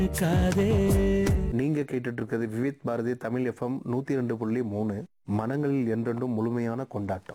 நீங்க கேட்டுட்டு இருக்கிறது விவித் பாரதி தமிழ் எஃப்எம் நூத்தி ரெண்டு புள்ளி மூணு மனங்களில் என்றென்றும் முழுமையான கொண்டாட்டம்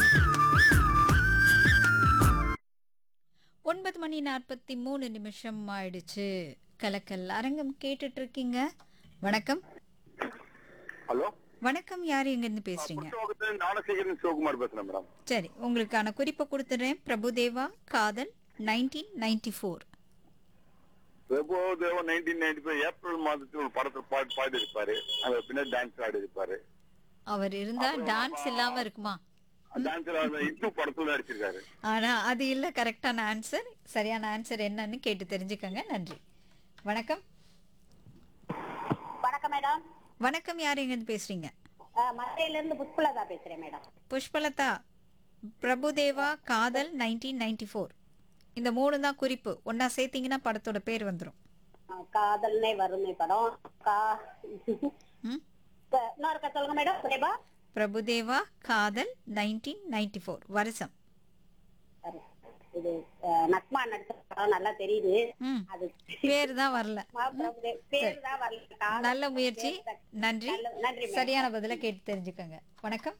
ஒன்பது மணி நாற்பத்தி மூணு நிமிஷம் ஆயிடுச்சு கலக்கல் அரங்கம் கேட்டுட்டு இருக்கீங்க வணக்கம் ஹலோ வணக்கம் யார் எங்கேருந்து பேசுறீங்க புத்தகத்தில் ஞானசேகரன் சிவகுமார் பேசுறேன் மேடம் சரி உங்களுக்கான குறிப்பை கொடுத்துடுறேன் பிரபுதேவா காதல் nineteen ninety four Prabhu Deva nineteen ninety five April மாதத்தில் ஒரு படத்தில் பாடி பாடி இருப்பாரு அவர் பின்னாடி டான்ஸ் ஆடி இருப்பாரு அவர் இருந்தா டான்ஸ் இல்லாம இருக்குமா டான்ஸ்ல அந்த இந்து படத்துல நடிச்சிருக்காரு ஆனா அது இல்ல கரெக்டான ஆன்சர் சரியான ஆன்சர் என்னன்னு கேட்டு தெரிஞ்சுக்கங்க நன்றி வணக்கம் வணக்கம் மேடம் வணக்கம் யார் எங்கேருந்து பேசுறீங்க அஹ், மதுரையில இருந்து புஷ்பலதா பேசுறேன் மேடம் புஷ்பலதா பிரபுதேவா காதல் நைன்டீன் நைன்டி ஃபோர் இந்த மூணு தான் குறிப்பு ஒன்னா சேர்த்தீங்கன்னா படத்தோட பேர் வந்துடும் அஹ், காதல்னே வருமே படம் கா ம் க- இன்னொருக்கா சொல்லுங்க மேடம் பிரேபா பிரபுதேவா காதல் நைன்டீன் நைன்டி ஃபோர் வருஷம் சரி. இது அஹ், நக்மா நடிச்ச படம் நல்லா தெரியுது ம் அது பேர் தான் வரல மா- பிரபுதே- பேர் தான் வரல காதல் நல்ல முயற்சி பேர் தான். நன்றி நல்ல- நன்றி மேடம். சரியான பதில கேட்டு தெரிஞ்சுக்கோங்க வணக்கம்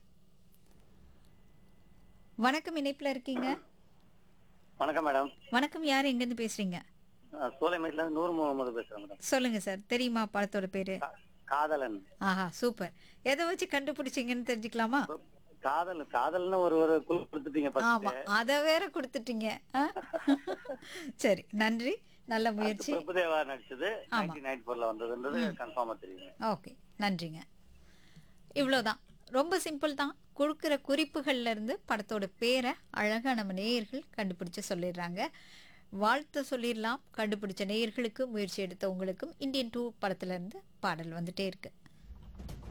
வணக்கம் இணைப்புல இருக்கீங்க வணக்கம் மேடம் வணக்கம் யார் எங்க இருந்து பேசுறீங்க சோலைமேட்ல இருந்து நூறு முகமது பேசுறேன் மேடம் சொல்லுங்க சார் தெரியுமா படத்தோட பேரு கா- காதலன் ஆஹா சூப்பர் எதை வச்சு கண்டுபிடிச்சீங்கன்னு தெரிஞ்சுக்கலாமா காதல் காதல்னு ஒரு ஒரு குழு கொடுத்துட்டீங்க ஆமா first. அத வேற கொடுத்துட்டீங்க ஆ? சரி நன்றி நல்ல முயற்சி பிரபுதேவா நடிச்சது ஆமா. நைன்டீன் நைன்டி ஃபோர்ல வந்ததுன்றது கன்ஃபார்மா தெரியுங்க ஓகே நன்றிங்க இவ்வளோதான் ரொம்ப சிம்பிள் தான் கொடுக்குற குறிப்புகள்ல இருந்து படத்தோட பேரை அழகா நம்ம நேயர்கள் கண்டுபிடிச்சு சொல்லிடுறாங்க வாழ்த்து சொல்லிடலாம் கண்டுபிடிச்ச நேயர்களுக்கு முயற்சி எடுத்த உங்களுக்கும் இந்தியன் டூ படத்துல இருந்து பாடல் வந்துட்டே இருக்கு